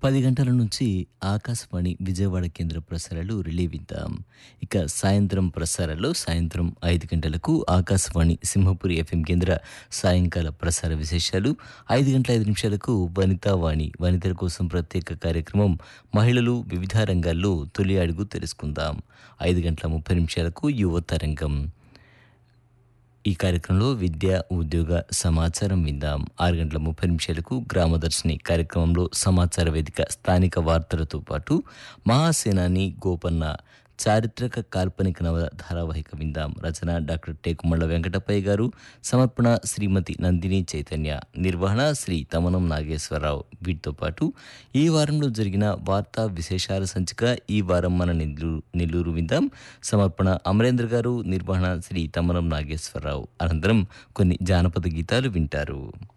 పది గంటల నుంచి ఆకాశవాణి విజయవాడ కేంద్ర ప్రసారాలు రిలే విద్దాం ఇక సాయంత్రం ప్రసారాల్లో సాయంత్రం ఐదు గంటలకు ఆకాశవాణి సింహపురి ఎఫ్ఎం కేంద్ర సాయంకాల ప్రసార విశేషాలు ఐదు గంటల ఐదు నిమిషాలకు వనితావాణి వనితల కోసం ప్రత్యేక కార్యక్రమం మహిళలు వివిధ రంగాల్లో తొలి అడుగు తెలుసుకుందాం ఐదు గంటల ముప్పై నిమిషాలకు యువత రంగం ఈ కార్యక్రమంలో విద్య ఉద్యోగ సమాచారం విందాం ఆరు గంటల ముప్పై నిమిషాలకు గ్రామదర్శిని కార్యక్రమంలో సమాచార వేదిక స్థానిక వార్తలతో పాటు మహాసేనాని గోపన్న చారిత్రక కాల్పనిక నవల ధారావాహిక విందాం రచన డాక్టర్ టేకుమళ్ళ వెంకటప్పయ్య గారు సమర్పణ శ్రీమతి నందిని చైతన్య నిర్వహణ శ్రీ తమనం నాగేశ్వరరావు వీటితో పాటు ఈ వారంలో జరిగిన వార్తా విశేషాల సంచిక ఈ వారం మన నెల్లూరు నెల్లూరు విందాం సమర్పణ అమరేంద్ర గారు నిర్వహణ శ్రీ తమనం నాగేశ్వరరావు అనంతరం కొన్ని జానపద గీతాలు వింటారు